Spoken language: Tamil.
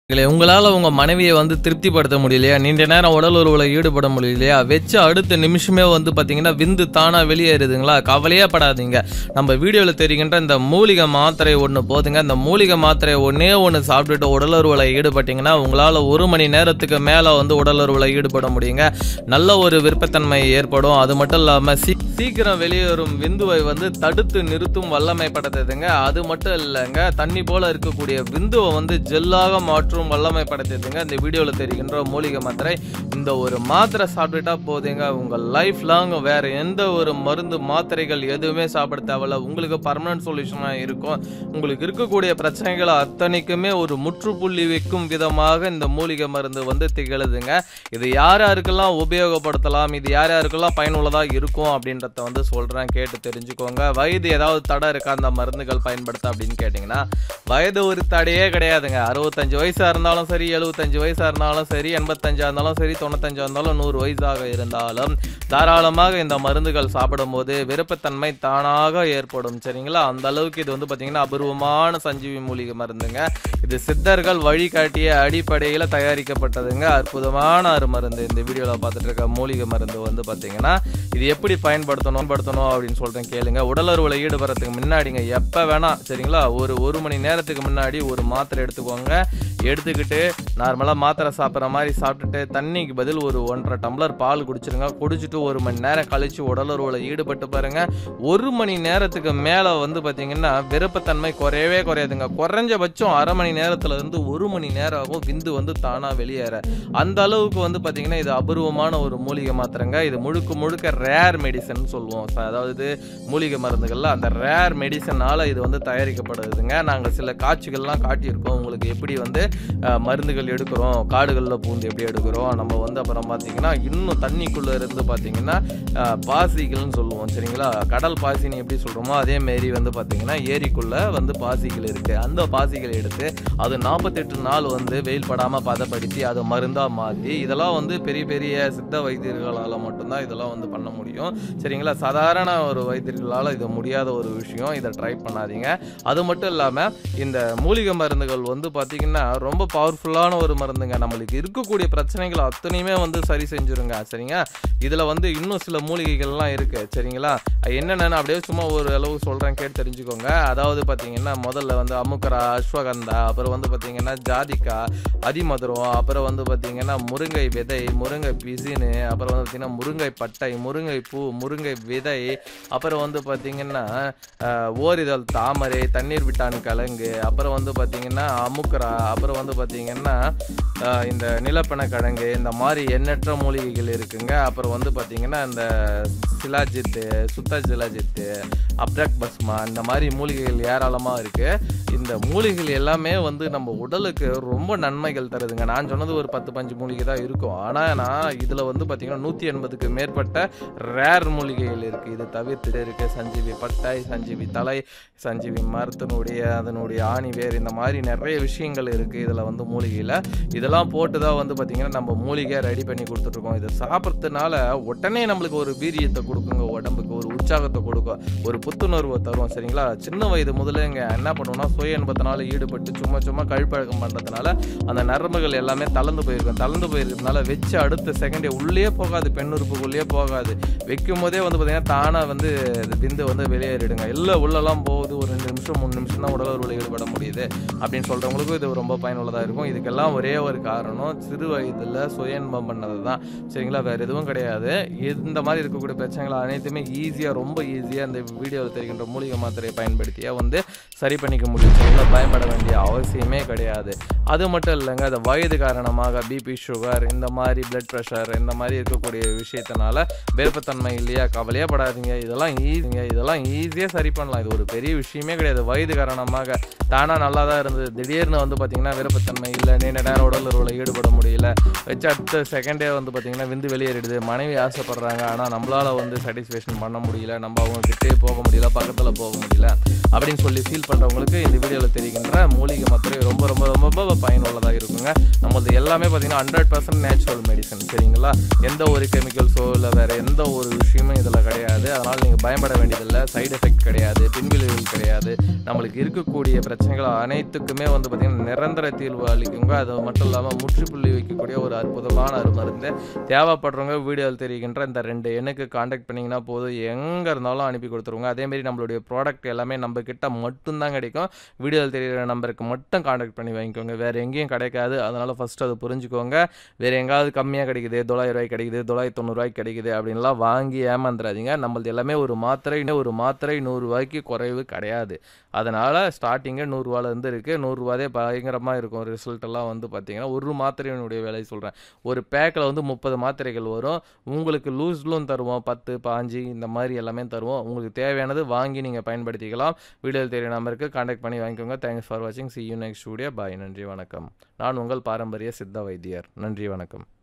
இல்லை உங்களால் உங்கள் மனைவியை வந்து திருப்திப்படுத்த முடியலையா நீண்ட நேரம் உடல் உறவுல ஈடுபட முடியலையா வச்ச அடுத்த நிமிஷமே வந்து பார்த்தீங்கன்னா விந்து தானாக வெளியேறுதுங்களா கவலையே படாதீங்க நம்ம வீடியோவில் தெரிகின்ற இந்த மூலிகை மாத்திரை ஒன்று போதுங்க இந்த மூலிகை மாத்திரை ஒன்றே ஒன்று சாப்பிட்டுட்டு உடல் உறவுல ஈடுபட்டீங்கன்னா உங்களால் ஒரு மணி நேரத்துக்கு மேலே வந்து உடல் உறவுல ஈடுபட முடியுங்க நல்ல ஒரு விருப்பத்தன்மை ஏற்படும் அது மட்டும் இல்லாமல் சீ சீக்கிரம் வெளியேறும் விந்துவை வந்து தடுத்து நிறுத்தும் வல்லமை படைத்ததுங்க அது மட்டும் இல்லைங்க தண்ணி போல இருக்கக்கூடிய விந்துவை வந்து ஜெல்லாக மாற்றும் வல்லமை படைத்ததுங்க இந்த வீடியோவில் தெரிகின்ற மூலிகை மாத்திரை இந்த ஒரு மாத்திரை சாப்பிட்டுட்டா போதுங்க உங்கள் லைஃப் லாங் வேற எந்த ஒரு மருந்து மாத்திரைகள் எதுவுமே சாப்பிட தேவையில்ல உங்களுக்கு பர்மனன்ட் சொல்யூஷனாக இருக்கும் உங்களுக்கு இருக்கக்கூடிய பிரச்சனைகள் அத்தனைக்குமே ஒரு முற்றுப்புள்ளி வைக்கும் விதமாக இந்த மூலிகை மருந்து வந்து திகழுதுங்க இது யார் யாருக்கெல்லாம் உபயோகப்படுத்தலாம் இது யார் யாருக்கெல்லாம் பயனுள்ளதாக இருக்கும் அப்படின்றத வந்து சொல்கிறேன் கேட்டு தெரிஞ்சுக்கோங்க வயது ஏதாவது தடை இருக்கா அந்த மருந்துகள் பயன்படுத்த அப்படின்னு கேட்டிங்கன்னா வயது ஒரு தடையே கிடையாதுங்க அறுபத்தஞ்சு வயசாக இருந்தாலும் சரி எழுபத்தஞ்சு வயசாக இருந்தாலும் சரி எண்பத்தஞ்சா இருந்தாலும் சரி தொண்ணூத்தஞ்சா இருந்தாலும் நூறு வயசாக இருந்தாலும் தாராளமாக இந்த மருந்துகள் சாப்பிடும்போது விருப்பத்தன்மை தானாக ஏற்படும் சரிங்களா அந்த அளவுக்கு இது வந்து பார்த்தீங்கன்னா அபூர்வமான சஞ்சீவி மூலிகை மருந்துங்க இது சித்தர்கள் வழிகாட்டிய அடிப்படையில் தயாரிக்கப்பட்டதுங்க அற்புதமான ஒரு மருந்து இந்த வீடியோவில் பார்த்துட்டு இருக்க மூலிகை மருந்து வந்து பார்த்தீங்கன்னா இது எப்படி பயன்படுத்தணும் பயன்படுத்தணும் அப்படின்னு சொல்கிறேன் கேளுங்க உடலுறவில் ஈடுபடுறதுக்கு முன்னாடிங்க எப்போ வேணா சரிங்களா ஒரு ஒரு மணி நேரத்துக்கு முன்னாடி ஒரு மாத்திரை எடுத்துக்கோங்க எடுத்துக்கிட்டு நார்மலாக மாத்திரை சாப்பிட்ற மாதிரி சாப்பிட்டுட்டு தண்ணிக்கு பதில் ஒரு ஒன்றரை டம்ளர் பால் குடிச்சிருங்க குடிச்சிட்டு ஒரு மணி நேரம் கழிச்சு உடலுறவில் ஈடுபட்டு பாருங்க ஒரு மணி நேரத்துக்கு மேலே வந்து பார்த்தீங்கன்னா விருப்பத்தன்மை குறையவே குறையாதுங்க குறைஞ்சபட்சம் அரை மணி நேரத்துல இருந்து ஒரு மணி நேரம் ஆகும் விந்து வந்து தானாக வெளியேற அந்த அளவுக்கு வந்து பார்த்தீங்கன்னா இது அபூர்வமான ஒரு மூலிகை மாத்திரைங்க இது முழுக்க முழுக்க ரேர் மெடிசன் சொல்லுவோம் ச- அதாவது மூலிகை மருந்துகள்ல அந்த ரேர் மெடிசனால இது வந்து தயாரிக்கப்படுதுங்க நாங்கள் சில காட்சிகள்லாம் காட்டியிருக்கோம் உங்களுக்கு எப்படி வந்து அஹ், மருந்துகள் எடுக்கிறோம் காடுகளில் பூந்து எப்படி எடுக்கிறோம் நம்ம வந்து அப்புறம் பார்த்தீங்கன்னா இன்னும் தண்ணிக்குள்ளே இருந்து பார்த்தீங்கன்னா அஹ், பாசிகள்னு சொல்லுவோம் சரிங்களா கடல் பாசின்னு எப்படி சொல்கிறோமோ அதே மாரி வந்து பார்த்தீங்கன்னா ஏரிக்குள்ளே வந்து பாசிகள் இருக்குது அந்த பாசிகளை எடுத்து அது நாற்பத்தெட்டு நாள் வந்து வெயில் படாமல் பதப்படுத்தி அதை மருந்தாக மாற்றி இதெல்லாம் வந்து பெரிய பெரிய சித்த வைத்தியர்களால் மட்டும்தான் இதெல்லாம் வந்து பண்ண முடியும் சரிங்களா சாதாரண ஒரு வைத்தியர்களால் இது முடியாத ஒரு விஷயம் இதை ட்ரை பண்ணாதீங்க அது மட்டும் இல்லாமல் இந்த மூலிகை மருந்துகள் வந்து பார்த்திங்கன்னா ரொம்ப பவர்ஃபுல்லான ஒரு மருந்துங்க நம்மளுக்கு இருக்கக்கூடிய பிரச்சனைகள் அத்தனையுமே வந்து சரி செஞ்சுருங்க சரிங்க இதில் வந்து இன்னும் சில மூலிகைகள்லாம் இருக்குது சரிங்களா அது என்னென்னு அப்படியே சும்மா ஒரு அளவு சொல்கிறேன் கேட்டு தெரிஞ்சுக்கோங்க அதாவது பார்த்தீங்கன்னா முதல்ல வந்து அமுக்கரா அஸ்வகந்தா அப்புறம் வந்து பார்த்தீங்கன்னா ஜாதிக்கா அதிமதுரம் அப்புறம் வந்து பார்த்தீங்கன்னா முருங்கை விதை முருங்கை பிசினு அப்புறம் வந்து பார்த்தீங்கன்னா முருங்கை பட்டை முருங்கை பூ முருங்கை விதை அப்புறம் வந்து பார்த்தீங்கன்னா ஆஹ், ஓரிதழ் தாமரை தண்ணீர் விட்டான் கிழங்கு அப்புறம் வந்து பார்த்தீங்கன்னா அமுக்கரா அப்புறம் வந்து பார்த்தீங்கன்னா ஆஹ், இந்த நிலப்பன கிழங்கு இந்த மாதிரி எண்ணற்ற மூலிகைகள் இருக்குங்க அப்புறம் வந்து பார்த்தீங்கன்னா இந்த சிலாஜித்து சுத்த சிலாஜித்து அப்ரக் பஸ்மா இந்த மாதிரி மூலிகைகள் ஏராளமாக இருக்குது இந்த மூலிகைகள் எல்லாமே வந்து நம்ம உடலுக்கு ரொம்ப நன்மைகள் தருதுங்க நான் சொன்னது ஒரு பத்து பஞ்சு மூலிகை தான் இருக்கும் ஆனால் நான் இதில் வந்து பார்த்தீங்கன்னா நூற்றி எண்பதுக்கு மேற்பட்ட ரேர் மூலிகைகள் இருக்குது இது தவிர்த்து இருக்குது சஞ்சீவி பட்டை சஞ்சீவி தலை சஞ்சீவி மரத்தினுடைய அதனுடைய ஆணி வேர் இந்த மாதிரி நிறைய விஷயங்கள் இருக்குது இதில் வந்து மூலிகையில் இதெல்லாம் போட்டு தான் வந்து பார்த்திங்கன்னா நம்ம மூலிகை ரெடி பண்ணி கொடுத்துட்ருக்கோம் இதை சாப்பிட்றதுனால உடனே நம்மளுக்கு ஒரு வீரியத்தை கொடுக்குங்க உடம்புக்கு ஒரு உற்சாகத்தை கொடுக்கும் ஒரு புத்துணர்வை தரும் சரிங்களா சின்ன வயது முதல்ல இங்கே என்ன பண்ணுவோம்னா சுய இன்பத்தினால ஈடுபட்டு சும்மா சும்மா கழிப்பழக்கம் பண்ணுறதுனால அந்த நரம்புகள் எல்லாமே தளர்ந்து போயிருக்கும் தளர்ந்து போயிருக்கிறதுனால வச்சு அடுத்த செகண்டே உள்ளே போகாது பெண் உறுப்புக்குள்ளேயே போகாது வைக்கும் போதே வந்து பார்த்தீங்கன்னா தானாக வந்து இது விந்து வந்து வெளியேறிடுங்க இல்லை உள்ளெல்லாம் போகுது ஒரு ரெண்டு நிமிஷம் மூணு நிமிஷம் தான் உடல் உறவில் ஈடுபட முடியுது அப்படின்னு சொல்கிறவங்களுக்கும் இது ரொம்ப பயனுள்ளதாக இருக்கும் இதுக்கெல்லாம் ஒரே ஒரு காரணம் சிறு வயதில் சுய இன்பம் பண்ணது தான் சரிங்களா வேறு எதுவும் கிடையாது இந்த மாதிரி இருக்கக்கூடிய பிரச்சனைகள் அனைத்துமே ஈஸியாக ரொம்ப ஈஸியாக இந்த வீடியோவில் தெரிகின்ற மூலிகை மாத்திரையை பயன்படுத்தியே வந்து சரி பண்ணிக்க முடியும் சரிங்களா பயப்பட வேண்டிய அவசியமே கிடையாது அது மட்டும் இல்லைங்க அது வயது காரணமாக பிபி சுகர் இந்த மாதிரி பிளட் ப்ரெஷர் இந்த மாதிரி இருக்கக்கூடிய விஷயத்தினால விருப்பத்தன்மை இல்லையா கவலையே படாதீங்க இதெல்லாம் ஈஸிங்க இதெல்லாம் ஈஸியாக சரி பண்ணலாம் இது ஒரு பெரிய விஷயமே கிடையாது வயது காரணமாக தானாக நல்லா தான் இருந்தது திடீர்னு வந்து பார்த்தீங்கன்னா விருப்பத்தன்மை இல்லை நீண்ட நேரம் உடல் உறவில் ஈடுபட முடியல வச்சு அடுத்த செகண்டே வந்து பார்த்தீங்கன்னா விந்து வெளியேறிடுது மனைவி ஆசைப்படுறாங்க ஆனால் நம்மளால வந்து சாட்டிஸ்ஃபேக்ஷன் பண்ண முடியல நம்ம அவங்க கிட்டே போக முடியல பக்கத்தில் போக முடியல அப்படின்னு சொல்லி ஃபீல் பண்ணுறவங்களுக்கு இந்த இந்த வீடியோவில் தெரிகின்ற மூலிகை மாத்திரை ரொம்ப ரொம்ப ரொம்ப ரொம்ப பயனுள்ளதாக இருக்குங்க நம்மளது எல்லாமே பார்த்தீங்கன்னா ஹண்ட்ரட் பர்சன்ட் நேச்சுரல் மெடிசன் சரிங்களா எந்த ஒரு கெமிக்கல்ஸோ இல்லை வேறு எந்த ஒரு விஷயமும் இதில் கிடையாது அதனால் நீங்கள் பயப்பட வேண்டியதில்லை சைடு எஃபெக்ட் கிடையாது பின்விளைவுகள் கிடையாது நம்மளுக்கு இருக்கக்கூடிய பிரச்சனைகள் அனைத்துக்குமே வந்து பார்த்திங்கன்னா நிரந்தர தீர்வு அளிக்குங்க அது மட்டும் இல்லாமல் முற்றுப்புள்ளி வைக்கக்கூடிய ஒரு அற்புதமான ஒரு மருந்து தேவைப்படுறவங்க வீடியோவில் தெரிகின்ற இந்த ரெண்டு எண்ணுக்கு காண்டாக்ட் பண்ணிங்கன்னா போதும் எங்கே இருந்தாலும் அனுப்பி கொடுத்துருவோங்க அதேமாரி நம்மளுடைய ப்ராடக்ட் எல்லாமே நம்ம கிட்ட மட்டும்தான் கிடைக்கும் வீடியோவில் தெரிகிற நம்பருக்கு மட்டும் காண்டாக்ட் பண்ணி வாங்கிக்கோங்க வேறு எங்கேயும் கிடைக்காது அதனால் ஃபஸ்ட்டு அதை புரிஞ்சுக்கோங்க வேறு எங்காவது கம்மியாக கிடைக்குது தொள்ளாயிரம் ரூபாய்க்கு கிடைக்குது தொள்ளாயிரத்தி தொண்ணூறுரூவாய்க்கு கிடைக்குது அப்படின்லாம் வாங்கி ஏமாந்துடாதீங்க நம்மளது எல்லாமே ஒரு மாத்திரை ஒரு மாத்திரை நூறுரூவாய்க்கு குறைவு கிடையாது அதனால் ஸ்டார்டிங்கே நூறுரூவாலேருந்து இருக்குது நூறுரூவாதே பயங்கரமாக இருக்கும் ரிசல்ட் எல்லாம் வந்து பார்த்தீங்கன்னா ஒரு மாத்திரையினுடைய விலை சொல்கிறேன் ஒரு பேக்கில் வந்து முப்பது மாத்திரைகள் வரும் உங்களுக்கு லூஸ்லும் தருவோம் பத்து பாஞ்சு இந்த மாதிரி எல்லாமே தருவோம் உங்களுக்கு தேவையானது வாங்கி நீங்கள் பயன்படுத்திக்கலாம் வீடியோவில் தெரிய நம்பருக்கு காண்டாக்ட் பண்ணி வாங்கிக்கோங்க தேங்க்ஸ் ஃபார் வாட்சிங் see you next studio bye நன்றி வணக்கம் நான் உங்கள் பாரம்பரிய சித்த வைத்தியர் நன்றி வணக்கம்